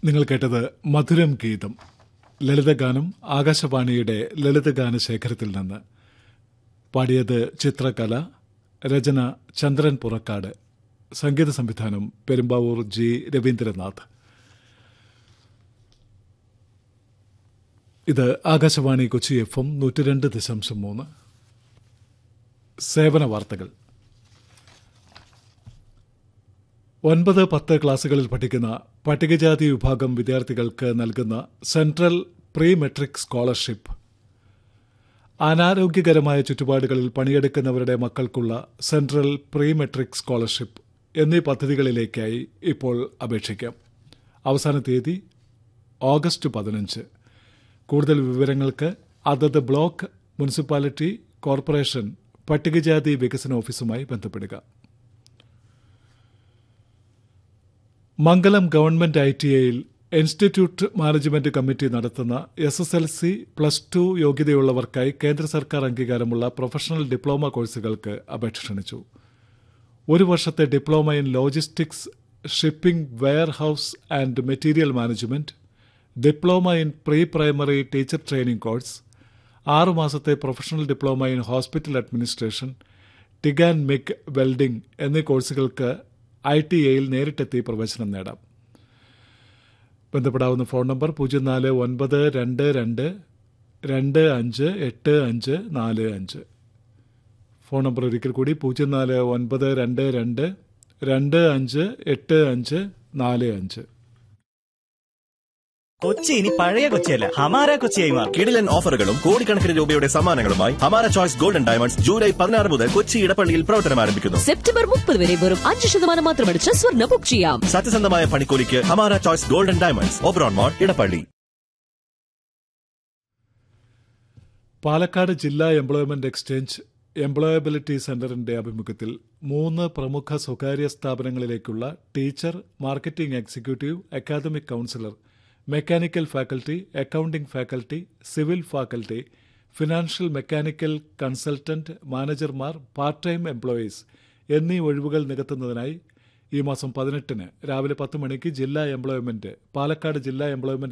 നിങ്ങൾ കേട്ടത് മധുരം ഗീതം ലളിതഗാനം ആകാശവാണിയുടെ ലളിതഗാന ശേഖരത്തിൽ നിന്ന് പാടിയത് ചിത്രകല രചന ചന്ദ്രൻ പുറക്കാട് സംഗീത സംവിധാനം പെരുമ്പാവൂർ ജി രവീന്ദ്രനാഥ് ഇത് ആകാശവാണി കൊച്ചി എഫ് എം നൂറ്റിരണ്ട് ദശാംശം മൂന്ന് സേവന വാർത്തകൾ ഒൻപത് പത്ത് ക്ലാസുകളിൽ പഠിക്കുന്ന പട്ടികജാതി വിഭാഗം വിദ്യാർത്ഥികൾക്ക് നൽകുന്ന സെൻട്രൽ പ്രീ മെട്രിക് സ്കോളർഷിപ്പ് അനാരോഗ്യകരമായ ചുറ്റുപാടുകളിൽ പണിയെടുക്കുന്നവരുടെ മക്കൾക്കുള്ള സെൻട്രൽ പ്രീ മെട്രിക് സ്കോളർഷിപ്പ് എന്നീ പദ്ധതികളിലേക്കായി ഇപ്പോൾ അപേക്ഷിക്കാം അവസാന തീയതി ഓഗസ്റ്റ് പതിനഞ്ച് കൂടുതൽ വിവരങ്ങൾക്ക് അതത് ബ്ലോക്ക് മുനിസിപ്പാലിറ്റി കോർപ്പറേഷൻ പട്ടികജാതി വികസന ഓഫീസുമായി ബന്ധപ്പെടുക മംഗലം ഗവൺമെന്റ് ഐ ടി ഐയിൽ ഇൻസ്റ്റിറ്റ്യൂട്ട് മാനേജ്മെന്റ് കമ്മിറ്റി നടത്തുന്ന S S L C plus two യോഗ്യതയുള്ളവർക്കായി കേന്ദ്ര സർക്കാർ അംഗീകാരമുള്ള പ്രൊഫഷണൽ ഡിപ്ലോമ കോഴ്സുകൾക്ക് അപേക്ഷ ക്ഷണിച്ചു ഒരു വർഷത്തെ diploma in logistics shipping warehouse and material management diploma in pre primary teacher training course ആറ് മാസത്തെ professional diploma in hospital administration TIG and MIG welding എന്നീ കോഴ്സുകൾക്ക് ഐ ടി എയിൽ നേരിട്ടെത്തി പ്രവേശനം നേടാം ബന്ധപ്പെടാവുന്ന ഫോൺ നമ്പർ പൂജ്യം നാല് ഒൻപത് രണ്ട് രണ്ട് രണ്ട് അഞ്ച് എട്ട് അഞ്ച് നാല് അഞ്ച് ഫോൺ നമ്പർ ഒരിക്കൽ കൂടി പൂജ്യം നാല് ഒൻപത് രണ്ട് രണ്ട് രണ്ട് അഞ്ച് എട്ട് അഞ്ച് നാല് അഞ്ച് കൊച്ചി ഇനി പഴയ കൊച്ചിയല്ല ഹമാര കൊച്ചിയായി മാറും കിടിലൻ ഓഫറുകളും കോടിക്കണക്കിന് രൂപയുടെ സമ്മാനങ്ങളുമായി ഹമാര ചോയ്സ് ഗോൾഡൻ ഡയമണ്ട്സ് ജൂലൈ പതിനാറ് മുതൽ കൊച്ചി ഇടപ്പള്ളിയിൽ പ്രവർത്തനം ആരംഭിക്കുന്നു സെപ്റ്റംബർ മുപ്പത് വരെ വെറും അഞ്ച് ശതമാനം മാത്രമടിച്ച് സ്വർണ്ണ ബുക്ക് ചെയ്യാം സത്യസന്ധമായ പണിക്കൂലിക്ക് Hamara choice golden diamonds Oberon mall Edappally Palakkad ജില്ലാ എംപ്ലോയ്മെന്റ് എക്സ്ചേഞ്ച് എംപ്ലോയബിലിറ്റി സെന്ററിന്റെ ആഭിമുഖ്യത്തിൽ മൂന്ന് പ്രമുഖ സ്വകാര്യ സ്ഥാപനങ്ങളിലേക്കുള്ള teacher marketing executive academic counsellor mechanical faculty accounting faculty civil faculty financial mechanical consultant മാനേജർമാർ പാർട്ട് ടൈം എംപ്ലോയീസ് എന്നീ ഒഴിവുകൾ നികത്തുന്നതിനായി ഈ മാസം പതിനെട്ടിന് രാവിലെ പത്ത് മണിക്ക് ജില്ലാ എംപ്ലോയ്മെന്റ് പാലക്കാട് ജില്ലാ എംപ്ലോയ്മെന്റ്